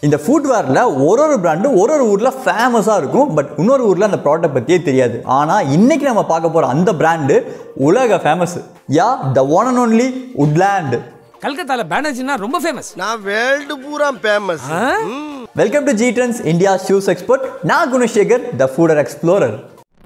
இந்த ஃபுட்வேரில் ஒரு ஒரு பிராண்டும் ஒரு ஒரு ஊரில் ஃபேமஸாக இருக்கும் பட் இன்னொரு ஊரில் அந்த ப்ராடக்ட் பற்றியே தெரியாது ஆனால் இன்னைக்கு நம்ம பார்க்க போகிற அந்த பிராண்டு உலக ஃபேமஸ் யா the one and only Woodland கல்கத்தால பேனர்ஜினா ரொம்ப ஃபேமஸ் நான் வேர்ல்டு பூரா famous welcome to G Trends India shoes expert நான் குணசேகர் த ஃபுடர் எக்ஸ்ப்ளோரர்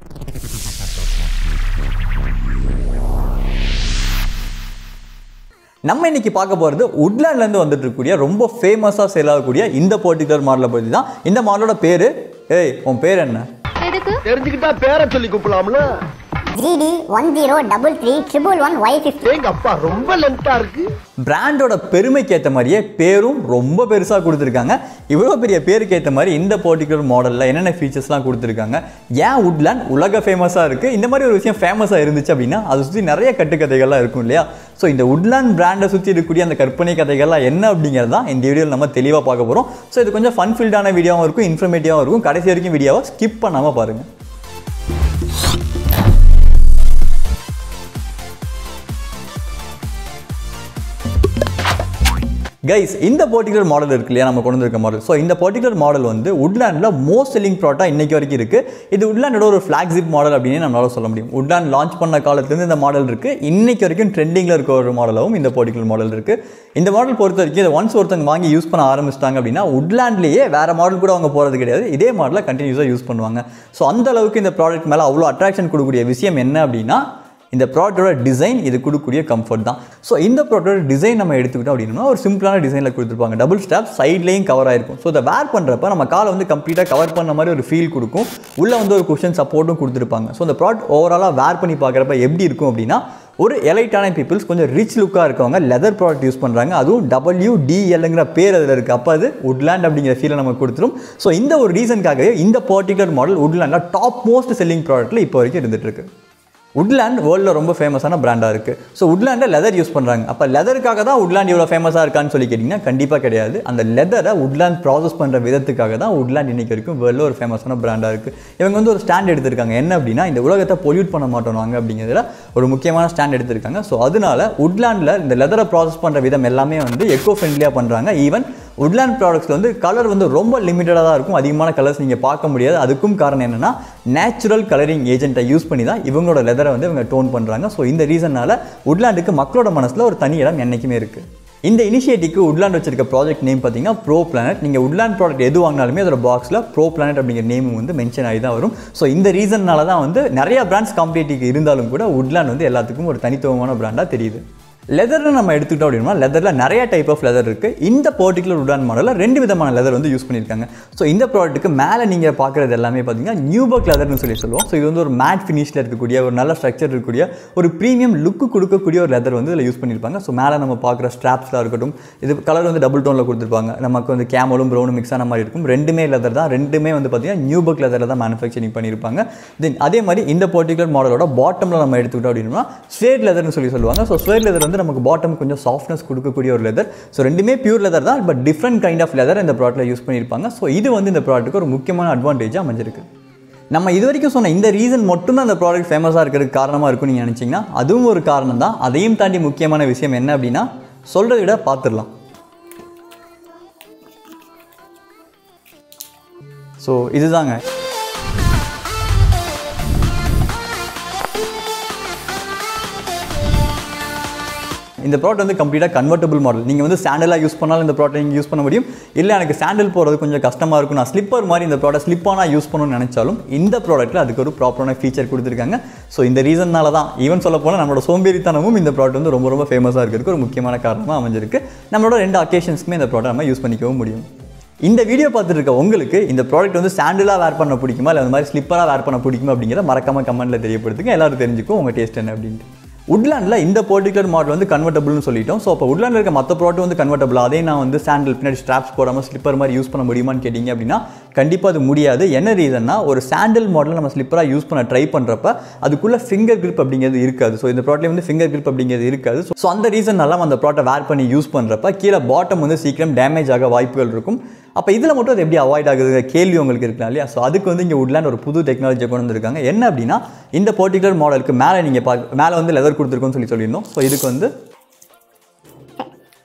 நம்ம இன்னைக்கு பார்க்க போகிறது உட்லேண்ட்லேருந்து வந்துட்டு இருக்கக்கூடிய ரொம்ப ஃபேமஸாக சேல் ஆகக்கூடிய இந்த பர்டிகுலர் மாடலை பற்றி தான் இந்த மாடலோட பேர் ஏய் உன் பேர் என்ன எதுக்கு தெரிஞ்சுக்கிட்டா பேரை சொல்லி கூப்பிடலாம்ல GD one zero double three triple one Y fifty எங்க அப்பா ரொம்ப லென்த்தா இருக்கு பிராண்டோட பெருமைக்கு ஏற்ற மாதிரியே பேரும் ரொம்ப பெருசாக கொடுத்துருக்காங்க இவ்வளோ பெரிய பேருக்கு ஏற்ற மாதிரி இந்த பர்டிகுலர் மாடலில் என்னென்ன ஃபீச்சர்ஸ்லாம் கொடுத்துருக்காங்க ஏன் உட்லேண்ட் உலக ஃபேமஸாக இருக்குது இந்த மாதிரி ஒரு விஷயம் ஃபேமஸாக இருந்துச்சு அப்படின்னா அதை சுற்றி நிறைய கட்டுக்கதைகள்லாம் இருக்கும் இல்லையா ஸோ இந்த உட்லேண்ட் பிராண்டை சுற்றி இருக்கக்கூடிய அந்த கற்பனை கதைகள்லாம் என்ன அப்படிங்கிறது தான் இந்த வீடியோவில் நம்ம தெளிவாக பார்க்க போகிறோம் ஸோ இது கொஞ்சம் ஃபன் ஃபீல்டான வீடியோவும் இருக்கும் இன்ஃபர்மேட்டிவாகவும் இருக்கும் கடைசி வரைக்கும் வீடியோவை ஸ்கிப் பண்ணாமல் பாருங்கள் கைஸ் இந்த பர்டிகுலர் மாடல் இருக்கு இல்லையா நம்ம கொண்டு வந்திருக்க மாடல் ஸோ இந்த பர்டிகுலர் மாடல் வந்து உட்லேண்டில் மோஸ்ட் செல்லிங் ப்ராடக்டாக இன்னைக்கு வரைக்கும் இருக்குது இது உட்லேண்டோட ஒரு ஃப்ளாக்ஷிப் மாடல் அப்படின்னு நம்மளால சொல்ல முடியும் உட்லேண்ட் லான்ச் பண்ண காலத்துலேருந்து இந்த மாடல் இருக்குது இன்னைக்கு வரைக்கும் ட்ரெண்டிங்கில் இருக்க ஒரு மாடலாகவும் இந்த பர்டிகுலர் மாடல் இருக்குது இந்த மாடல் பொறுத்த வரைக்கும் இதை ஒன்ஸ் ஒருத்தங்க வாங்கி யூஸ் பண்ண ஆரம்பிச்சிட்டாங்க அப்படின்னா உட்லேண்ட்லேயே வேறு மாடல் கூட அவங்க போகிறது கிடையாது இதே மாடலை கண்டினியூஸாக யூஸ் பண்ணுவாங்க ஸோ அந்த அளவுக்கு இந்த ப்ராடக்ட் மேலே அவ்வளோ அட்ராக்ஷன் கொடுக்கக்கூடிய விஷயம் என்ன அப்படின்னா இந்த ப்ராடக்டோட டிசைன் இது கொடுக்கக்கூடிய கம்ஃபர்ட் தான் ஸோ இந்த ப்ராடக்டோட டிசைன் நம்ம எடுத்துக்கிட்டோம் அப்படின்னா ஒரு சிம்பிளான டிசைனில் கொடுத்துருப்பாங்க டபுள் ஸ்டாப் சைட்லேயும் கவர் ஆயிருக்கும் ஸோ இதை வேர் பண்ணுறப்ப நம்ம காலை வந்து கம்ப்ளீட்டாக கவர் பண்ண மாதிரி ஒரு ஃபீல் கொடுக்கும் உள்ளே வந்து ஒரு குஷன் சப்போர்ட்டும் கொடுத்துருப்பாங்க ஸோ இந்த ப்ராடக்ட் ஓவராலாக வேர் பண்ணி பார்க்குறப்ப எப்படி இருக்கும் அப்படின்னா ஒரு எலைட்டான பீப்புள்ஸ் கொஞ்சம் ரிச் லுக்காக இருக்கவங்க லெதர் ப்ராடக்ட் யூஸ் பண்ணுறாங்க அதுவும் டபிள்யூ டிஎல்ங்கிற பேர் அதில் இருக்குது அப்போ அது உட்லேண்ட் அப்படிங்கிற ஃபீலை நமக்கு கொடுத்துரும் ஸோ இந்த ஒரு ரீசனுக்காகவே இந்த பர்டிகுலர் மாடல் உட்லேண்டில் டாப் மோஸ்ட் செல்லிங் ப்ராடக்ட்டில் இப்போ வரைக்கும் இருந்துட்டு இருக்கு உட்லேண்ட் வேர்ல்டில் ரொம்ப ஃபேமஸான பிராண்டாக இருக்குது ஸோ உட்லேண்டில் லெதர் யூஸ் பண்ணுறாங்க அப்போ லெதருக்காக தான் உட்லேண்ட் இவ்வளோ ஃபேமஸாக இருக்கான்னு சொல்லி கேட்டிங்கன்னா கண்டிப்பாக கிடையாது அந்த லெதரை உட்லேண்ட் ப்ராசஸ் பண்ணுற விதத்துக்காக தான் உட்லேண்ட் இன்னைக்கு வரைக்கும் வேர்ல்டில் ஒரு ஃபேமஸான பிராண்டாக இருக்குது இவங்க வந்து ஒரு ஸ்டாண்ட் எடுத்திருக்காங்க என்ன அப்படின்னா இந்த உலகத்தை பொல்யூட் பண்ண மாட்டோம் நாங்கள் அப்படிங்கிறதுல ஒரு முக்கியமான ஸ்டாண்ட் எடுத்திருக்காங்க ஸோ அதனால உட்லேண்டில் இந்த லெதரை ப்ராசஸ் பண்ணுற விதம் எல்லாமே வந்து எக்கோ ஃப்ரெண்ட்லியாக பண்ணுறாங்க ஈவன் உட்லேண்ட் ப்ராடக்ட்ஸில் வந்து கலர் வந்து ரொம்ப லிமிட்டடாக தான் இருக்கும் அதிகமான கலர்ஸ் நீங்கள் பார்க்க முடியாது அதுக்கும் காரணம் என்னென்னா நேச்சுரல் கலரிங் ஏஜென்ட்டை யூஸ் பண்ணி தான் இவங்களோட லெதரை வந்து இவங்க டோன் பண்ணுறாங்க ஸோ இந்த ரீசனால் உட்லேண்டுக்கு மக்களோட மனசில் ஒரு தனி இடம் என்றைக்குமே இருக்குது இந்த இனிஷியேட்டிவ்க்கு உட்லேண்ட் வச்சிருக்க ப்ராஜெக்ட் நேம் பார்த்தீங்கன்னா ப்ரோ பிளானட் நீங்கள் உட்லேண்ட் ப்ராடக்ட் எது வாங்கினாலுமே அதோட பாக்ஸில் ப்ரோ பிளானட் அப்படிங்கிற நேம் வந்து மென்ஷன் ஆகி தான் வரும் ஸோ இந்த ரீசன்னால தான் வந்து நிறைய பிராண்ட்ஸ் காம்படிட்டிவ் இருந்தாலும் கூட உட்லேண்ட் வந்து எல்லாத்துக்கும் ஒரு தனித்துவமான பிராண்டாக தெரியுது லெதர்னு நம்ம எடுத்துக்கிட்டோம் அப்படின்னா லெதரில் நிறைய டைப் ஆஃப் லெதர் இருக்குது இந்த பர்டிகுலர் உடான் மாடலில் ரெண்டு விதமான லெதர் வந்து யூஸ் பண்ணியிருக்காங்க ஸோ இந்த ப்ராடக்ட்டுக்கு மேலே நீங்கள் பார்க்குறது எல்லாமே பார்த்தீங்கன்னா நியூபர்க் லெதர்னு சொல்லி சொல்லுவோம் ஸோ இது வந்து ஒரு மேட் ஃபினிஷில் இருக்கக்கூடிய ஒரு நல்ல ஸ்ட்ரக்சர் இருக்கக்கூடிய ஒரு ப்ரீமியம் லுக்கு கொடுக்கக்கூடிய ஒரு லெதர் வந்து இதில் யூஸ் பண்ணியிருப்பாங்க ஸோ மேலே நம்ம பார்க்குற ஸ்ட்ராப்ஸ்லாம் இருக்கட்டும் இது கலர் வந்து டபுள் டோனில் கொடுத்துருப்பாங்க நமக்கு வந்து கேமலும் ப்ரௌனும் மிக்ஸ் ஆன மாதிரி இருக்கும் ரெண்டுமே லெதர் தான் ரெண்டுமே வந்து பார்த்தீங்கன்னா நியூபர்க் லெதரில் தான் மேனுஃபேக்சரிங் பண்ணியிருப்பாங்க தென் அதே மாதிரி இந்த பர்டிகுலர் மாடலோட பாட்டமில் நம்ம எடுத்துக்கிட்டோம் அப்படின்னா ஸ்வேட் லெதர்னு சொல்லி சொல்லுவாங்க ஸோ ஸ்வேட் லெதர் வந்து நமக்கு பாட்டம் கொஞ்சம் சாஃப்ட்னஸ் கொடுக்கக்கூடிய ஒரு லெதர் ஸோ ரெண்டுமே பியூர் லெதர் தான் but different kind of leather இந்த ப்ராடக்ட்டில் யூஸ் பண்ணியிருப்பாங்க ஸோ இது வந்து இந்த ப்ராடக்ட்டுக்கு ஒரு முக்கியமான அட்வான்டேஜாக அமைஞ்சிருக்கு நம்ம இது வரைக்கும் சொன்ன இந்த ரீசன் மட்டும்தான் அந்த ப்ராடக்ட் ஃபேமஸாக இருக்கிறதுக்கு காரணமாக இருக்கும்னு நீங்கள் நினச்சிங்கன்னா அதுவும் ஒரு காரணம் தான் அதையும் தாண்டி முக்கியமான விஷயம் என்ன அப்படின்னா சொல்கிறத விட பார்த்துடலாம் ஸோ இதுதாங்க இந்த ப்ராடக்ட் வந்து கம்ப்ளீட்டாக கன்வெர்ட்டபிள் மாடல் நீங்கள் வந்து சாண்டலாக யூஸ் பண்ணாலும் இந்த ப்ராடக்ட் நீங்கள் யூஸ் பண்ண முடியும் இல்லை எனக்கு சாண்டல் போகிறது கொஞ்சம் கஷ்டமாக இருக்கும் நான் ஸ்லிப்பர் மாதிரி இந்த ப்ராடக்ட் ஸ்லிப்பானா யூஸ் பண்ணணும்னு நினச்சாலும் இந்த ப்ராடக்ட்டில் அதுக்கு ஒரு ப்ராப்பரான ஃபீச்சர் கொடுத்துருக்காங்க ஸோ இந்த ரீசன்னால தான் ஈவன் சொல்ல போனால் நம்மளோட சோம்பேறித்தனமும் இந்த ப்ராடக்ட் வந்து ரொம்ப ரொம்ப ஃபேமஸாக இருக்கிறதுக்கு ஒரு முக்கியமான காரணமாக அமைஞ்சிருக்கு நம்மளோட ரெண்டு அக்கேஷன்ஸ்க்குமே இந்த ப்ராடக்ட் நம்ம யூஸ் பண்ணிக்கவும் முடியும் இந்த வீடியோ பார்த்துட்டு இருக்க உங்களுக்கு இந்த ப்ராடக்ட் வந்து சாண்டிலாக வேர் பண்ண பிடிக்குமா இல்லை அந்த மாதிரி ஸ்லிப்பராக வேர் பண்ண பிடிக்குமா அப்படிங்கிற மறக்காம கமெண்ட்டில் தெரியப்படுத்துங்க எல்லாரும் தெரிஞ்சுக்கும் உங்கள் டேஸ்ட் என்ன அப்படின்ட்டு உட்லேண்டில் இந்த பர்டிகுலர் மாடல் வந்து கன்வெர்ட்டபிள்னு சொல்லிட்டோம் ஸோ அப்போ உட்லேண்டில் இருக்க மற்ற ப்ராடக்ட் வந்து கன்வெர்ட்டபிள் அதே நான் வந்து சாண்டில் பின்னாடி ஸ்ட்ராப்ஸ் போடாமல் ஸ்லிப்பர் மாதிரி யூஸ் பண்ண முடியுமான்னு கேட்டிங்க அப்படின்னா கண்டிப்பாக அது முடியாது என்ன ரீசன்னா ஒரு சாண்டில் மாடல் நம்ம ஸ்லிப்பராக யூஸ் பண்ண ட்ரை பண்ணுறப்ப அதுக்குள்ளே ஃபிங்கர் grip அப்படிங்கிறது இருக்காது ஸோ இந்த ப்ராடக்ட்ல வந்து ஃபிங்கர் grip அப்படிங்கிறது இருக்காது ஸோ அந்த ரீசன்னால அந்த ப்ராடக்ட்டை வேர் பண்ணி யூஸ் பண்ணுறப்ப கீழே பாட்டம் வந்து சீக்கிரம் டேமேஜ் ஆக வாய்ப்புகள் இருக்கும் அப்போ இதில் மட்டும் அது எப்படி அவாய்ட் ஆகுதுங்கிற கேள்வி உங்களுக்கு இருக்கலாம் இல்லையா ஸோ அதுக்கு வந்து இங்கே உட்லேண்ட் ஒரு புது டெக்னாலஜியை கொண்டு வந்திருக்காங்க என்ன அப்படின்னா இந்த பர்டிகுலர் மாடலுக்கு மேலே நீங்கள் பார்க்க மேலே வந்து லெதர் கொடுத்துருக்கோன்னு சொல்லி சொல்லியிருந்தோம் ஸோ இதுக்கு வந்து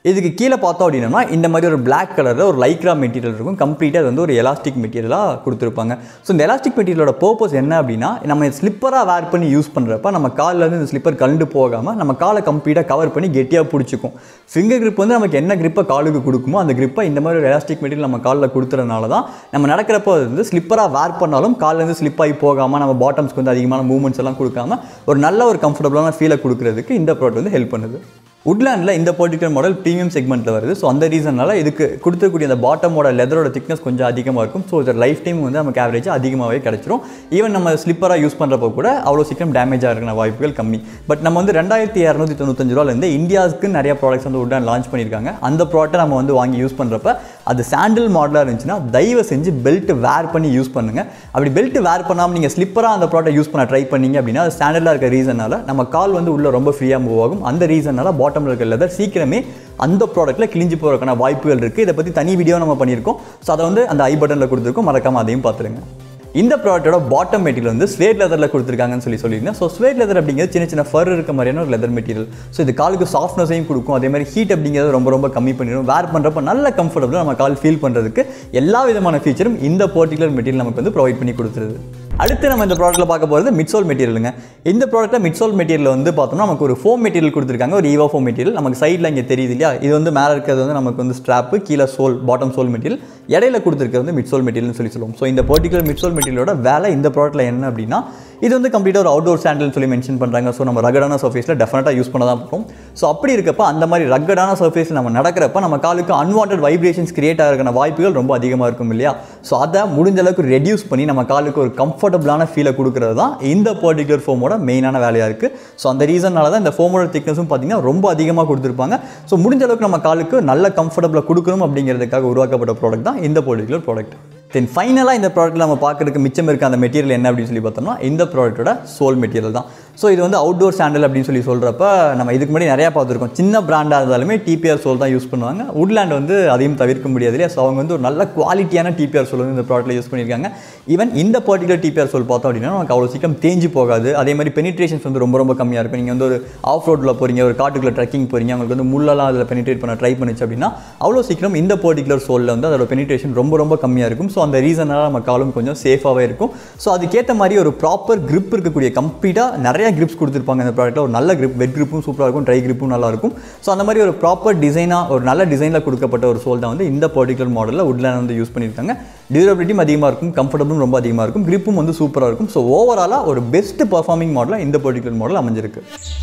இதுக்கு கீழே பார்த்தோம் அப்படின்னா இந்த மாதிரி ஒரு Black கலரில் ஒரு லைக்ரா மெட்டீரியல் இருக்கும் கம்ப்ளீட்டாக அது வந்து ஒரு எலாஸ்டிக் மெட்டீரியலாக கொடுத்துருப்பாங்க ஸோ இந்த எலாஸ்டிக் மெட்டீரியலோட பர்பஸ் என்ன அப்படின்னா நம்ம ஸ்லிப்பராக வேர் பண்ணி யூஸ் பண்ணுறப்ப நம்ம காலில் இருந்து இந்த ஸ்லிப்பர் கலண்டு போகாமல் நம்ம காலை கம்ப்ளீட்டாக கவர் பண்ணி கெட்டியாக பிடிச்சிக்கும் ஃபிங்கர் grip வந்து நமக்கு என்ன grip-அ காலுக்கு கொடுக்குமோ அந்த grip-அ இந்த மாதிரி ஒரு எலாஸ்டிக் மெட்டீரியல் நம்ம காலில் கொடுத்துறதுனால தான் நம்ம நடக்கிறப்போ அது வந்து ஸ்லிப்பராக வேர் பண்ணாலும் கால்ல இருந்து ஸ்லிப் ஆகி போகாமல் நம்ம பாட்டம்ஸ்க்கு வந்து அதிகமான மூவ்மெண்ட்ஸ் எல்லாம் கொடுக்காம ஒரு நல்ல ஒரு கம்ஃபர்டபுளான ஃபீலை கொடுக்கறதுக்கு இந்த ப்ராடக்ட் வந்து ஹெல்ப் பண்ணுது உட்லேண்டில் இந்த பர்டிகுலர் மாடல் ப்ரீமியம் செக்மெண்ட்டில் வருது ஸோ அந்த ரீசனால இதுக்கு கொடுத்துக்கூடிய அந்த பாட்டமோட லெதரோட திக்னஸ் கொஞ்சம் அதிகமாக இருக்கும் ஸோ இதோட லைஃப் டைம் வந்து நமக்கு ஆவரேஜ் அதிகமாகவே கிடைச்சிரும் ஈவன் நம்ம ஸ்லிப்பராக யூஸ் பண்ணுறப்போ கூட அவ்வளோ சீக்கிரம் டேமேஜ் ஆகிற வாய்ப்புகள் கம்மி பட் நம்ம வந்து ரெண்டாயிரத்தி இரநூத்தி தொண்ணூத்தஞ்சு ரூபாலேருந்து இந்தியாவுக்கு நிறைய ப்ராடக்ட்ஸ் வந்து உட்லேண்ட் லான்ச் பண்ணியிருக்காங்க அந்த ப்ராடக்ட்டை நம்ம வந்து வாங்கி யூஸ் பண்ணுறப்ப அது சாண்டில் மாடலாக இருந்துச்சுன்னா தயவு செஞ்சு பெல்ட் வேர் பண்ணி யூஸ் பண்ணுங்க அப்படி பெல்ட் வேர் பண்ணாமல் நீங்கள் ஸ்லிப்பராக அந்த ப்ராடக்ட் யூஸ் பண்ண ட்ரை பண்ணீங்க அப்படின்னா அது ஸ்டாண்டர்டாக இருக்க ரீசனால நம்ம கால் வந்து உள்ள ரொம்ப ஃப்ரீயாக மூவ் ஆகும் அந்த ரீசனால பாட்டமில் இருக்க லெதர் சீக்கிரமே அந்த ப்ராடக்ட்டில் கிழிஞ்சு போகிறதுக்கான வாய்ப்புகள் இருக்குது இதை பற்றி தனி வீடியோ நம்ம பண்ணியிருக்கோம் ஸோ அதை வந்து அந்த ஐ பட்டனில் கொடுத்துருக்கோம் மறக்காமல் அதையும் பார்த்துருங்க இந்த ப்ராடக்ட்டோட பாட்டம் மெட்டீரியல் வந்து ஸ்வேட் லெதரில் கொடுத்துருக்காங்கன்னு சொல்லி சொல்லியிருந்தேன் ஸோ ஸ்வேட் லெதர் அப்படிங்கிறது சின்ன சின்ன ஃபர் இருக்க மாதிரியான ஒரு லெதர் மெட்டீரியல் ஸோ இது காலுக்கு சாஃப்ட்னஸையும் கொடுக்கும் அதே மாதிரி ஹீட் அப்படிங்கிறது ரொம்ப ரொம்ப கம்மி பண்ணிடும் வேர் பண்ணுறப்ப நல்ல கம்ஃபர்டபுளாக நம்ம கால் ஃபீல் பண்ணுறதுக்கு எல்லா விதமான ஃபீச்சரும் இந்த பர்டிகுலர் மெட்டீரியல் நமக்கு வந்து ப்ரொவைட் பண்ணி கொடுத்துருது அடுத்து நம்ம இந்த ப்ராடக்ட்டில் பார்க்க போகிறது மிட்சோல் மெட்டீரியலுங்க இந்த ப்ராடக்ட்டில் மிட்சோல் மெட்டீரியல் வந்து பார்த்தோம்னா நமக்கு ஒரு ஃபோம் மெட்டீரியல் கொடுத்துருக்காங்க ஒரு ஈவா ஃபோம் மெட்டீரியல் நமக்கு சைடில் இங்கே தெரியுது இல்லையா இது வந்து மேலே இருக்கிறது வந்து நமக்கு வந்து ஸ்ட்ராப்பு கீழே சோல் பாட்டம் சோல் மெட்டீரியல் இடையில கொடுத்துருக்கிறது வந்து மிட்சோல் மெட்டீரியல்னு சொல்லி சொல்லுவோம் ஸோ இந்த பர்டிகுலர் மிட்சோல் மெட்டீரியலோட வேலை இந்த ப்ராடக்ட்டில் என்ன அப்படின்னா இது வந்து கம்ப்ளீட்டாக ஒரு அவுட்டோர் சாண்டல்னு சொல்லி மென்ஷன் பண்ணுறாங்க ஸோ நம்ம ரகடான சர்ஃபேஸில் டெஃபினட்டாக யூஸ் பண்ண தான் போகும் ஸோ அப்படி இருக்கப்ப அந்த மாதிரி ரகடான சர்ஃபேஸில் நம்ம நடக்கிறப்ப நம்ம காலுக்கு அன்வான்ட் வைப்ரேஷன்ஸ் கிரியேட் ஆகிறக்கான வாய்ப்புகள் ரொம்ப அதிகமாக இருக்கும் இல்லையா ஸோ அதை முடிஞ்ச அளவுக்கு ரெடியூஸ் பண்ணி நம்ம காலுக்கு ஒரு கம்ஃபர்டபுளான ஃபீலை கொடுக்குறது தான் இந்த பர்டிகுலர் ஃபோமோட மெயினான வேலையாக இருக்குது ஸோ அந்த ரீசனால தான் இந்த ஃபோமோட திக்னஸும் பார்த்தீங்கன்னா ரொம்ப அதிகமாக கொடுத்துருப்பாங்க ஸோ முடிஞ்ச அளவுக்கு நம்ம காலுக்கு நல்ல கம்ஃபர்டபுளாக கொடுக்கணும் அப்படிங்கிறதுக்காக உருவாக்கப்பட்ட ப்ராடக்ட் தான் இந்த பர்டிகுலர் ப்ராடக்ட் தென் ஃபைனலாக இந்த ப்ராடக்ட்டில் நம்ம பார்க்கறதுக்கு மிச்சம் இருக்க அந்த மெட்டீரியல் என்ன அப்படின்னு சொல்லி பார்த்தோம்னா இந்த ப்ராடக்ட்டோட சோல் மெட்டீரியல் தான் ஸோ இது வந்து அவுட்டோர் சாண்டல் அப்படின்னு சொல்லி சொல்கிறப்ப நம்ம இதுக்கு முன்னாடி நிறையா பார்த்துருக்கோம் சின்ன பிராண்டாக இருந்தாலுமே டிபிஆர் சோல் தான் யூஸ் பண்ணுவாங்க உட்லேண்ட் வந்து அதையும் தவிர்க்க முடியாது இல்லையா ஸோ அவங்க வந்து ஒரு நல்ல குவாலிட்டியான டிபிஆர் சோல் வந்து இந்த ப்ராடக்ட்டில் யூஸ் பண்ணியிருக்காங்க ஈவன் இந்த பர்டிகுலர் டிபிஆர் சோல் பார்த்தோம் அப்படின்னா நமக்கு அவ்வளோ சீக்கிரம் தேஞ்சு போகாது அதே மாதிரி பெனிட்ரேஷன்ஸ் வந்து ரொம்ப ரொம்ப கம்மியாக இருக்கும் நீங்கள் வந்து ஒரு ஆஃப் ரோட்டில் போகிறீங்க ஒரு காட்டுக்குள்ள ட்ரெக்கிங் போகிறீங்க உங்களுக்கு வந்து முள்ளெல்லாம் அதில் பெனிட்ரேட் பண்ண ட்ரை பண்ணுச்சு அப்படின்னா அவ்வளோ சீக்கிரம் இந்த பர்டிகுலர் சோலில் வந்து அதோட பெனிட்ரேஷன் ரொம்ப ரொம்ப கம்மியாக இருக்கும் ஸோ அந்த ரீசனால் நம்ம காலும் கொஞ்சம் சேஃபாகவே இருக்கும் ஸோ அதுக்கேற்ற மாதிரி ஒரு ப்ராப்பர் grip இருக்கக்கூடிய கம்ப்ளீட்டாக நிறைய கிரிப்ஸ் கொடுத்துருப்பாங்க இந்த ப்ராடக்ட்டில் ஒரு நல்ல grip வெட் gripும் சூப்பராக இருக்கும் ட்ரை gripும் நல்லா இருக்கும் ஸோ அந்த மாதிரி ஒரு ப்ராப்பர் டிசைனாக ஒரு நல்ல டிசைனில் கொடுக்கப்பட்ட ஒரு சோல் தான் வந்து இந்த பர்டிகுலர் மாடலில் உட்லேண்ட் வந்து யூஸ் பண்ணியிருக்காங்க டியூரபிலிட்டியும் அதிகமாக இருக்கும் கம்ஃபர்டபுளும் ரொம்ப அதிகமாக இருக்கும் gripும் வந்து சூப்பராக இருக்கும் ஸோ ஓவராலாக ஒரு பெஸ்ட் பர்ஃபார்மிங் மாடலாக இந்த பர்டிகுலர் மாடல் அமைஞ்சிருக்கு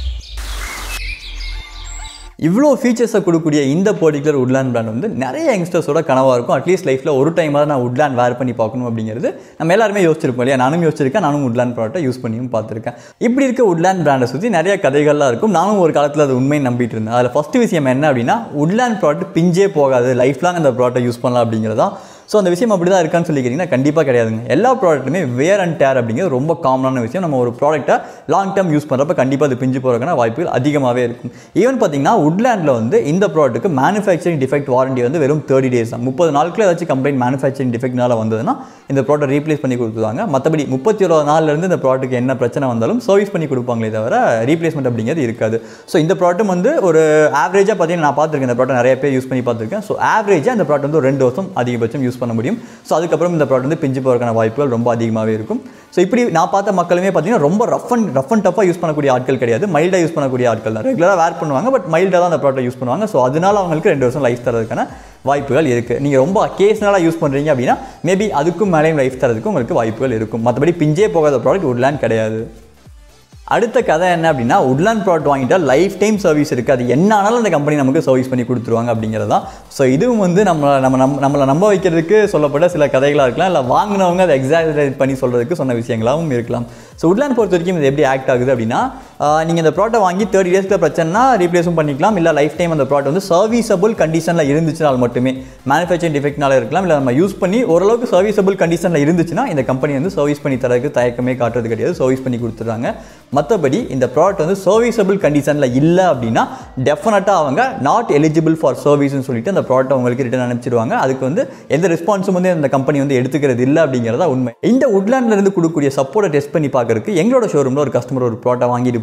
இவ்வளோ ஃபீச்சர்ஸை கொடுக்கக்கூடிய இந்த பர்டிகுலர் உட்லேண்ட் பிராண்ட் வந்து நிறைய யங்ஸ்டர்ஸோட கனவாக இருக்கும் அட்லீஸ்ட் லைஃப்பில் ஒரு டைமாக நான் உட்லேண்ட் வேர் பண்ணி பார்க்கணும் அப்படிங்கிறது நம்ம எல்லாருமே யோசிச்சிருப்போம் இல்லையா நானும் யோசிச்சிருக்கேன் நானும் உட்லேண்ட் ப்ராடக்ட்டை யூஸ் பண்ணியும் பார்த்துருக்கேன் இப்படி இருக்க உட்லேண்ட் பிராண்டை சுற்றி நிறைய கதைகள்லாம் இருக்கும் நானும் ஒரு காலத்தில் அது உண்மையை நம்பிட்டு இருந்தேன் அதில் ஃபஸ்ட்டு விஷயம் என்ன அப்படின்னா உட்லேண்ட் ப்ராடக்ட் பிஞ்சே போகாது லைஃப் லாங் அந்த ப்ராடக்ட்டை யூஸ் பண்ணலாம் அப்படிங்கிறதா ஸோ அந்த விஷயம் அப்படி தான் இருக்கான்னு சொல்லிக்கிறீங்கன்னா கண்டிப்பாக கிடையாதுங்க எல்லா ப்ராடக்ட்டுமே வேர் அண்ட் டேர் அப்படிங்கிறது ரொம்ப காமனான விஷயம் நம்ம ஒரு ப்ராடக்ட்டை லாங் டேர்ம் யூஸ் பண்ணுறப்ப கண்டிப்பாக அது பிஞ்சு போகிறதுக்கான வாய்ப்புகள் அதிகமாகவே இருக்கும் ஈவன் பார்த்தீங்கன்னா உட்லேண்டில் வந்து இந்த ப்ராடக்ட்டுக்கு மேனுஃபேக்சரிங் டிஃபெக்ட் வாரண்டி வந்து வெறும் தேர்ட்டி டேஸ் தான் முப்பது நாளுக்குள்ள ஏதாச்சும் கம்ப்ளைண்ட் மேனுஃபேக்சரிங் டிஃபெக்ட்னால வந்ததுன்னா இந்த ப்ராடக்ட் ரீப்ளேஸ் பண்ணி கொடுத்துருவாங்க மற்றபடி முப்பத்தி ஒரு நாள்லேருந்து இந்த ப்ராடக்ட்டுக்கு என்ன பிரச்சனை வந்தாலும் சர்வீஸ் பண்ணி கொடுப்பாங்களே தவிர ரீப்ளேஸ்மெண்ட் அப்படிங்கிறது இருக்காது ஸோ இந்த ப்ராடக்ட் வந்து ஒரு ஆவரேஜாக பார்த்தீங்கன்னா நான் பார்த்துருக்கேன் இந்த ப்ராடக்ட் நிறைய பேர் யூஸ் பண்ணி பார்த்துருக்கேன் ஸோ ஆவரேஜாக இந்த ப்ராடக்ட் வந்து ஒரு ரெண்டு வருஷம் அதிகபட்சம் யூஸ் பண்ண முடியும் ஸோ அதுக்கப்புறம் இந்த ப்ராடக்ட் வந்து பிஞ்சு போகிறதுக்கான வாய்ப்புகள் ரொம்ப அதிகமாகவே இருக்கும் ஸோ இப்படி நான் பார்த்த மக்களுமே பார்த்தீங்கன்னா ரொம்ப ரஃப் அண்ட் ரஃப் அண்ட் டஃபாக யூஸ் பண்ணக்கூடிய ஆட்கள் கிடையாது மைல்டாக யூஸ் பண்ணக்கூடிய ஆட்கள் தான் ரெகுலராக வேர் பண்ணுவாங்க பட் மைல்டாக தான் அந்த ப்ராடக்ட் யூஸ் பண்ணுவாங்க ஸோ அதனால அவங்களுக்கு ரெண்டு வருஷம் லைஃப் தரதுக்கான வாய்ப்புகள் இருக்குது நீங்கள் ரொம்ப அக்கேஷனலாக யூஸ் பண்ணுறீங்க அப்படின்னா மேபி அதுக்கும் மேலேயும் லைஃப் தரதுக்கு உங்களுக்கு வாய்ப்புகள் இருக்கும் மற்றபடி பிஞ்சே போகாத ப்ராடக்ட் உட்லேண்ட் கிடையாது அடுத்த கதை என்ன அப்படின்னா உட்லேண்ட் ப்ராடக்ட் வாங்கிட்டா லைஃப் டைம் சர்வீஸ் இருக்குது அது என்ன ஆனாலும் அந்த கம்பெனி நமக்கு சர்வீஸ் பண்ணி கொடுத்துருவாங்க அப்படிங்கிறது தான் ஸோ இதுவும் வந்து நம்ம நம்ம நம் நம்மளை நம்ப வைக்கிறதுக்கு சொல்லப்பட்ட சில கதைகளாக இருக்கலாம் இல்லை வாங்கினவங்க அதை எக்ஸாஜரேட் பண்ணி சொல்கிறதுக்கு சொன்ன விஷயங்களாகவும் இருக்கலாம் ஸோ உட்லேண்ட் பொறுத்த வரைக்கும் இது எப்படி ஆக்ட் ஆகுது அப்படின்னா நீங்கள் இந்த ப்ராடக்ட் வாங்கி தேர்ட்டி டேஸ்க்கு பிரச்சனைனா ரீப்ளேஸும் பண்ணிக்கலாம் இல்லை லைஃப் டைம் அந்த ப்ராடக்ட் வந்து சர்வீசபிள் கண்டிஷனில் இருந்துச்சுனால் மட்டுமே மேனுஃபேக்சரிங் டிஃபெக்ட்னால இருக்கலாம் இல்லை நம்ம யூஸ் பண்ணி ஓரளவுக்கு சர்வீசபிள் கண்டிஷனில் இருந்துச்சுன்னா இந்த கம்பெனி வந்து சர்வீஸ் பண்ணி தரதுக்கு தயக்கமே காட்டுறது கிடையாது சர்வீஸ் பண்ணி கொடுத்துட்றாங்க மற்றபடி இந்த ப்ராடக்ட் வந்து சர்வீசபிள் கண்டிஷனில் இல்லை அப்படின்னா டெஃபினட்டாக அவங்க நாட் எலிஜிபிள் ஃபார் சர்வீஸ்னு சொல்லிட்டு அந்த ப்ராடக்ட் உங்களுக்கு ரிட்டர்ன் அனுப்பிச்சிடுவாங்க அதுக்கு வந்து எந்த ரெஸ்பான்ஸும் வந்து அந்த கம்பெனி வந்து எடுத்துக்கிறது இல்லை அப்படிங்கிறதா உண்மை இந்த உட்லேண்ட்ல இருந்து கொடுக்கக்கூடிய சப்போர்ட்டை டெஸ்ட் பண்ணி பார்க்கறதுக்கு எங்களோட ஷோரூமில் ஒரு கஸ்டமர் ஒரு ப்ராடக்ட் வாங்கிட்டு போயிருந்தாங்க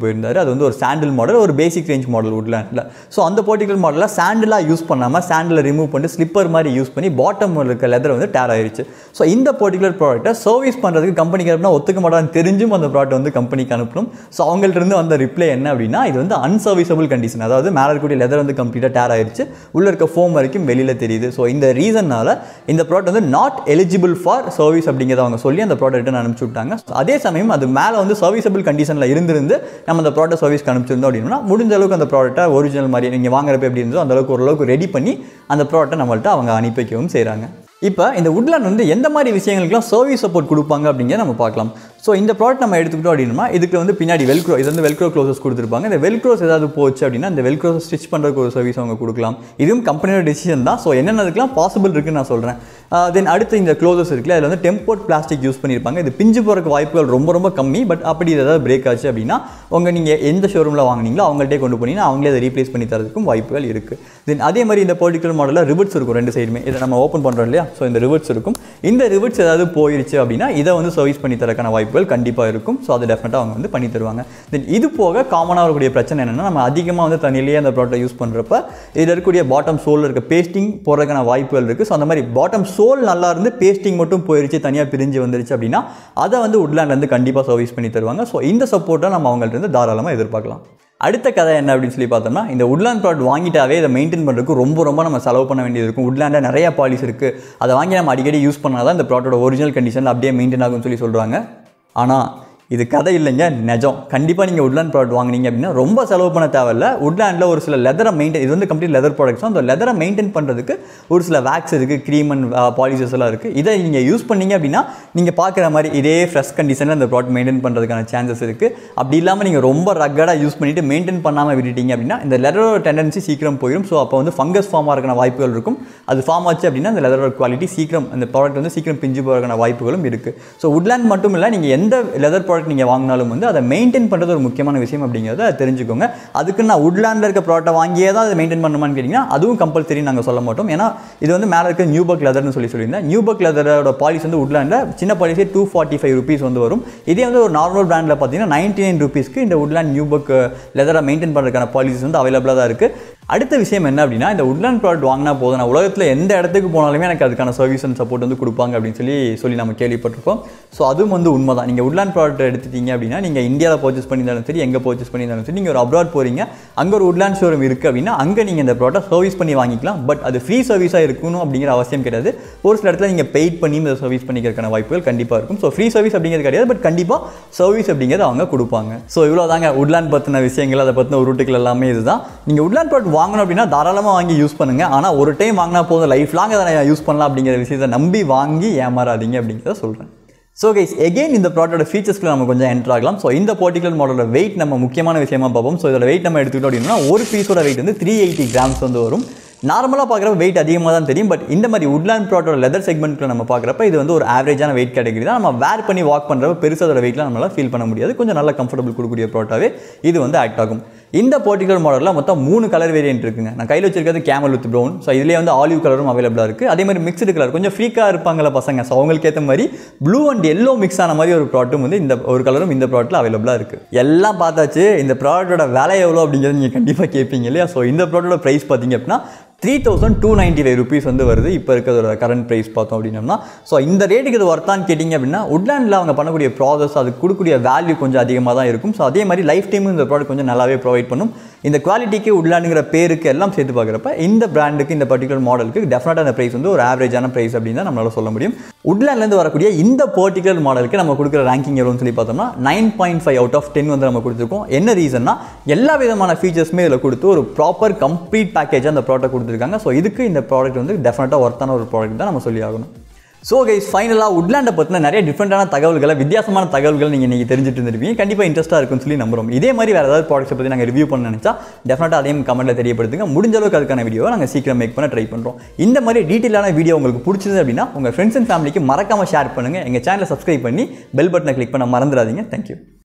போயிருந்தாரு அது வந்து ஒரு சாண்டில் மாடல் ஒரு பேசிக் ரேஞ்ச் மாடல் உட்லேண்டில் ஸோ அந்த பர்டிகுலர் மாடலில் சாண்டிலாக யூஸ் பண்ணாமல் சாண்டில் ரிமூவ் பண்ணி ஸ்லிப்பர் மாதிரி யூஸ் பண்ணி பாட்டம் இருக்க லெதர் வந்து டேர் ஆயிருச்சு ஸோ இந்த பர்டிகுலர் ப்ராடக்ட்டை சர்வீஸ் பண்ணுறதுக்கு கம்பெனிக்கு அனுப்பினா ஒத்துக்க மாட்டான்னு தெரிஞ்சும் அந்த ப்ராடக்ட் வந்து கம்பெனிக்கு அனுப்பணும் ஸோ அவங்கள்ட்ட இருந்து வந்த ரிப்ளை என்ன அப்படின்னா இது வந்து அன்சர்வீசபிள் கண்டிஷன் அதாவது மேலே இருக்கக்கூடிய லெதர் வந்து கம்ப்ளீட்டாக டேர் ஆயிருச்சு உள்ள இருக்க ஃபோம் வரைக்கும் வெளியில் தெரியுது ஸோ இந்த ரீசன்னால இந்த ப்ராடக்ட் வந்து நாட் எலிஜிபிள் ஃபார் சர்வீஸ் அப்படிங்கிறத அவங்க சொல்லி அந்த ப்ராடக்ட் ரிட்டன் அனுப்பிச்சு விட்டாங்க அதே சமயம் அது மேலே வந்து சர்வீசபிள் கண்டிஷனில் இருந்திருந்து நம்ம அந்த ப்ராடக்ட் சர்வீஸ்க்கு அனுப்பிச்சிருந்தோம் அப்படின்னா முடிஞ்ச அளவுக்கு அந்த ப்ராடக்ட்டை ஒரிஜினல் மாதிரி நீங்கள் வாங்குறப்ப எப்படி இருந்தோ அந்த அளவுக்கு ஓரளவுக்கு ரெடி பண்ணி அந்த ப்ராடக்ட்டை நம்மள்ட்ட அவங்க அனுப்பி வைக்கவும் செய்கிறாங்க இப்போ இந்த உட்லாண்ட் வந்து எந்த மாதிரி விஷயங்களுக்குலாம் சர்வீஸ் சப்போர்ட் கொடுப்பாங்க அப்படிங்கிறத நம்ம பார்க்கலாம் ஸோ இந்த ப்ராடக்ட் நம்ம எடுத்துக்கிட்டோம் அப்படின்னா இதுக்கு வந்து பின்னாடி வெல்க்ரோ இது வந்து வெல்க்ரோ க்ளோசஸ் கொடுத்துருப்பாங்க இந்த வெல்க்ரோஸ் ஏதாவது போச்சு அப்படின்னா இந்த வெல்க்ரோஸ் ஸ்டிச் பண்ணுறதுக்கு ஒரு சர்வீஸ் அவங்க கொடுக்கலாம் இதுவும் கம்பெனியோட டெசிஷன் தான் ஸோ என்னென்னதுக்கெல்லாம் பாசிபிள் இருக்குன்னு நான் சொல்கிறேன் தென் அடுத்து இந்த க்ளோசஸ் இருக்குல்ல அதில் வந்து டெம்போர்ட் பிளாஸ்டிக் யூஸ் பண்ணியிருப்பாங்க இது பிஞ்சு போகிறக்கு வாய்ப்புகள் ரொம்ப ரொம்ப கம்மி பட் அப்படி இது ஏதாவது பிரேக் ஆச்சு அப்படின்னா உங்கள் நீங்கள் எந்த ஷோரூமில் வாங்குனீங்களோ அவங்கள்ட்டே கொண்டு போனீங்கன்னா அவங்களே அதை ரீப்ளேஸ் பண்ணி தரதுக்கும் வாய்ப்புகள் இருக்குது தென் அதே மாதிரி இந்த பர்டிகுலர் மாடலில் ரிவர்ட்ஸ் இருக்கும் ரெண்டு சைடுமே இதை நம்ம ஓப்பன் பண்ணுறோம் இல்லையா ஸோ இந்த ரிவர்ட்ஸ் இருக்கும் இந்த ரிவர்ட்ஸ் ஏதாவது போயிருச்சு அப்படின்னா இதை வந்து சர்வீஸ் பண்ணி தரக்கான வாய்ப்புகள் கண்டிப்பாக இருக்கும் ஸோ அது டெஃபினட்டாக அவங்க வந்து பண்ணி தருவாங்க தென் இது போக காமனாக வரக்கூடிய பிரச்சனை என்னென்னா நம்ம அதிகமாக வந்து தண்ணியிலேயே அந்த ப்ராடக்ட்டை யூஸ் பண்ணுறப்ப இதில் இருக்கக்கூடிய பாட்டம் சோலில் இருக்க பேஸ்டிங் போகிறதுக்கான வாய்ப்புகள் இருக்குது ஸோ அந்த மாதிரி பாட்டம் சோல் நல்லா இருந்து பேஸ்டிங் மட்டும் போயிருச்சு தனியாக பிரிஞ்சு வந்துருச்சு அப்படின்னா அதை வந்து உட்லேண்ட் வந்து கண்டிப்பாக சர்வீஸ் பண்ணி தருவாங்க ஸோ இந்த சப்போர்ட்டை நம்ம அவங்கள்ட்ட இருந்து தாராளமாக எதிர்பார்க்கலாம் அடுத்த கதை என்ன அப்படின்னு சொல்லி பார்த்தோம்னா இந்த உட்லேண்ட் ப்ராடக்ட் வாங்கிட்டாவே இதை மெயின்டைன் பண்ணுறதுக்கு ரொம்ப ரொம்ப நம்ம செலவு பண்ண வேண்டியது இருக்கும் உட்லேண்டில் நிறைய பாலிஸ் இருக்குது அதை வாங்கி நம்ம அடிக்கடி யூஸ் பண்ணால் தான் இந்த ப்ராடக்டோட ஒரிஜினல் கண்டிஷன் அப்படியே மெயின்டைன் ஆகும்னு சொல்லி சொல்கிறாங்க ஆனால் இது கதை இல்லைங்க நிஜம் கண்டிப்பாக நீங்கள் உட்லேண்ட் ப்ராடக்ட் வாங்குனீங்க அப்படின்னா ரொம்ப செலவு பண்ண தேவையில்ல உட்லேண்டில் ஒரு சில லெதரை மெயின்டைன் இது வந்து கம்ப்ளீட் லெதர் ப்ராடக்ட்ஸ் அந்த லெதரை மெயின்டைன் பண்ணுறதுக்கு ஒரு சில வேக்ஸ் இருக்குது க்ரீம் அண்ட் பாலிசஸ் எல்லாம் இருக்குது இதை நீங்கள் யூஸ் பண்ணீங்க அப்படின்னா நீங்கள் பார்க்குற மாதிரி இதே ஃப்ரெஷ் கண்டிஷனில் அந்த ப்ராடக்ட் மெயின்டைன் பண்ணுறதுக்கான சான்சஸ் இருக்குது அப்படி இல்லாமல் நீங்கள் ரொம்ப ரக்கடாக யூஸ் பண்ணிவிட்டு மெயின்டைன் பண்ணாமல் விட்டுட்டீங்க அப்படின்னா இந்த லெதரோட டெண்டன்சி சீக்கிரம் போயிடும் ஸோ அப்போ வந்து ஃபங்கஸ் ஃபார்ம் ஆகிறதுக்கான வாய்ப்புகள் இருக்கும் அது ஃபார்ம் ஆச்சு அப்படின்னா அந்த லெதரோட குவாலிட்டி சீக்கிரம் அந்த ப்ராடக்ட் வந்து சீக்கிரம் பிஞ்சு போகிறதுக்கான வாய்ப்புகளும் இருக்குது ஸோ உட்லேண்ட் மட்டும் இல்லை நீங்கள் எந்த லெதர் ப்ராடக்ட் நீங்கள் வாங்கினாலும் வந்து அதை மெயின்டைன் பண்ணுறது ஒரு முக்கியமான விஷயம் அப்படிங்கிறத தெரிஞ்சுக்கோங்க அதுக்கு நான் உட்லேண்டில் இருக்க ப்ராடக்ட்டை வாங்கியே தான் அதை மெயின்டைன் பண்ணணுமான்னு கேட்டிங்கன்னா அதுவும் கம்பல்சரி நாங்கள் சொல்ல மாட்டோம் ஏன்னா இது வந்து மேலே இருக்க நியூபக் லெதர்னு சொல்லி சொல்லியிருந்தேன் நியூபக் லெதரோட பாலிஸ் வந்து உட்லேண்டில் சின்ன பாலிஸே டூ ஃபார்ட்டி ஃபைவ் ருபீஸ் வந்து வரும் இதே வந்து ஒரு நார்மல் பிராண்டில் பார்த்தீங்கன்னா நைன்டி நைன் ருபீஸ்க்கு இந்த உட்லேண்ட் நியூபக் லெதரை மெயின்டைன் பண்ணுறதுக்கான பாலிசிஸ் வந்து அவைலபிளாக தான் இருக்குது அடுத்த விஷயம் என்ன அப்படின்னா இந்த உட்லேண்ட் ப்ராடக்ட் வாங்கினா போதும் நான் உலகத்தில் எந்த இடத்துக்கு போனாலுமே எனக்கு அதுக்கான சர்வீஸ் அண்ட் சப்போர்ட் வந்து கொடுப்பாங்க அப்படின்னு சொல்லி சொல்லி நம்ம கேள்விப்பட்டிருக்கோம் ஸோ அதுவும் வந்து உண்மை தான் நீங்கள் உட்லேண்ட் ப்ராடக்ட் எடுத்துட்டீங்க அப்படின்னா நீங்கள் இந்தியாவில் பர்ச்சேஸ் பண்ணியிருந்தாலும் சரி எங்கே பர்ச்சேஸ் பண்ணியிருந்தாலும் சரி நீங்கள் ஒரு அப்ராட் போகிறீங்க அங்கே ஒரு உட்லேண்ட் ஷோரூம் இருக்குது அப்படின்னா அங்கே நீங்கள் இந்த ப்ராடக்ட் சர்வீஸ் பண்ணி வாங்கிக்கலாம் பட் அது ஃப்ரீ சர்வீஸாக இருக்கணும் அப்படிங்கிற அவசியம் கிடையாது ஒரு சில இடத்துல நீங்கள் பெய்ட் பண்ணி இந்த சர்வீஸ் பண்ணிக்கிறதுக்கான வாய்ப்புகள் கண்டிப்பாக இருக்கும் ஸோ ஃப்ரீ சர்வீஸ் அப்படிங்கிறது கிடையாது பட் கண்டிப்பாக சர்வீஸ் அப்படிங்கிறது அவங்க கொடுப்பாங்க ஸோ இவ்வளோ தாங்க உட்லேண்ட் பற்றின விஷயங்கள் அதை பற்றின உருட்டுகள் எல்லாமே இதுதான் நீங்கள் உட்லேண்ட் ப்ராடக்ட் வாங்கணும் அப்படின்னா தாராளமாக வாங்கி யூஸ் பண்ணுங்கள் ஆனால் ஒரு டைம் வாங்கினா போதும் லைஃப் லாங் அதை நான் யூஸ் பண்ணலாம் அப்படிங்கிற விஷயத்தை நம்பி வாங்கி ஏமாறாதீங்க அப்படிங்கிறத சொல்கிறேன் ஸோ கைஸ் எகெயின் இந்த ப்ராடக்டோட ஃபீச்சர்ஸ்க்கு நம்ம கொஞ்சம் என்டர் ஆகலாம் ஸோ இந்த பர்டிகுலர் மாடலோட வெயிட் நம்ம முக்கியமான விஷயமா பார்ப்போம் ஸோ இதோட வெயிட் நம்ம எடுத்துக்கிட்டோம் அப்படின்னா ஒரு பீஸோட வெயிட் வந்து த்ரீ எயிட்டி கிராம்ஸ் வந்து வரும் நார்மலாக பார்க்குறப்ப வெயிட் அதிகமாக தான் தெரியும் பட் இந்த மாதிரி உட்லேண்ட் ப்ராடக்டோட லெதர் செக்மெண்ட்டில் நம்ம பார்க்குறப்ப இது வந்து ஒரு ஆவரேஜான வெயிட் கேட்டகரி தான் நம்ம வேர் பண்ணி வாக் பண்ணுறப்ப பெருசாக அதோட வெயிட்லாம் நம்மளால் ஃபீல் பண்ண முடியாது கொஞ்சம் நல்ல கம்ஃபர்டபுள் கொடுக்கக்கூடிய ப்ராடக்டாகவே இது வந்து ஆக்ட் ஆகும் இந்த பர்டிகுலர் மாடலில் மொத்தம் மூணு கலர் வேரியன்ட் இருக்குங்க நான் கையில் வச்சிருக்கிறது கேமல் வித் ப்ரௌன் ஸோ இதுலேயே வந்து ஆலிவ் கலரும் அவைலபிளாக இருக்குது அதே மாதிரி மிக்ஸ்டு கலர் கொஞ்சம் ஃப்ரீக்காக இருப்பாங்களா பசங்க ஸோ அவங்களுக்கு ஏற்ற மாதிரி ப்ளூ அண்ட் எல்லோ மிக்ஸ் ஆன மாதிரி ஒரு ப்ராடக்ட்டும் வந்து இந்த ஒரு கலரும் இந்த ப்ராடக்ட்டில் அவைலபிளாக இருக்குது எல்லாம் பார்த்தாச்சு இந்த ப்ராடக்ட்டோட விலை எவ்வளோ அப்படிங்கிறது நீங்கள் கண்டிப்பாக கேட்பீங்க இல்லையா ஸோ இந்த ப்ராடக்ட்டோட ப்ரைஸ் பார்த்தீங்க அப்படின்னா three thousand two ninety five rupees வந்து வருது இப்போ இருக்கிறதோட கரண்ட் ப்ரைஸ் பார்த்தோம் அப்படின்னம்னா ஸோ இந்த ரேட்டுக்கு இது ஒர்த்தான்னு கேட்டிங்க அப்படின்னா உட்லேண்டில் அவங்க பண்ணக்கூடிய ப்ராசஸ் அதுக்கு கொடுக்கக்கூடிய வேல்யூ கொஞ்சம் அதிகமாக தான் இருக்கும் ஸோ அதே மாதிரி லைஃப் டைமும் இந்த ப்ராடக்ட் கொஞ்சம் நல்லாவே ப்ரொவைட் பண்ணும் இந்த குவாலிட்டிக்கு உட்லேண்டுங்கிற பேருக்கு எல்லாம் சேர்த்து பார்க்குறப்ப இந்த பிராண்டுக்கு இந்த பர்டிகுலர் மாடலுக்கு டெஃபினட்டாக அந்த ப்ரைஸ் வந்து ஒரு ஆவரேஜான ப்ரைஸ் அப்படின்னு தான் நம்மளால சொல்ல முடியும் உட்லேண்ட்லேருந்து வரக்கூடிய இந்த பர்டிகுலர் மாடலுக்கு நம்ம கொடுக்குற ரேங்கிங் எவ்வளோன்னு சொல்லி பார்த்தோம்னா nine point five out of ten வந்து நம்ம கொடுத்துருக்கோம் என்ன ரீசன்னா எல்லா விதமான ஃபீச்சர்ஸுமே இதில் கொடுத்து ஒரு ப்ராப்பர் கம்ப்ளீட் பேக்கேஜ் அந்த ப்ராடக்ட் கொடுத்துருக்காங்க ஸோ இதுக்கு இந்த ப்ராடக்ட் வந்து டெஃபினட்டாக ஒர்த்தான ஒரு ப்ராடக்ட் தான் நம்ம சொல்லி ஆகணும் ஸோ கைஸ் ஃபைனலாக உட்லேண்டை பற்றின நிறைய டிஃப்ரெண்டான தகவல்களை வித்தியாசமான தகவல்கள் நீங்கள் இன்றைக்கி தெரிஞ்சுட்டு இருந்திருப்பீங்க கண்டிப்பாக இன்ட்ரெஸ்ட்டாக இருக்கும்னு சொல்லி நம்புறோம் இதே மாதிரி வேறு ஏதாவது ப்ராடக்ட்ஸை பற்றி நாங்கள் ரிவ்யூ பண்ண நினச்சா டெஃபினட்டாக அதையும் கமெண்ட்டில் தெரியப்படுத்துங்க முடிஞ்ச அளவுக்கு அதுக்கான வீடியோவை நாங்கள் சீக்கிரம் மேக் பண்ண ட்ரை பண்ணுறோம் இந்த மாதிரி டீட்டெயிலான வீடியோ உங்களுக்கு பிடிச்சது அப்படின்னா உங்கள் ஃப்ரெண்ட்ஸ் அண்ட் ஃபேமிலிக்கு மறக்காமல் ஷேர் பண்ணுங்கள் எங்கள் சேனலை சப்ஸ்கிரைப் பண்ணி பெல் பட்டனை கிளிக் பண்ண மறந்துடாதீங்க தேங்க்யூ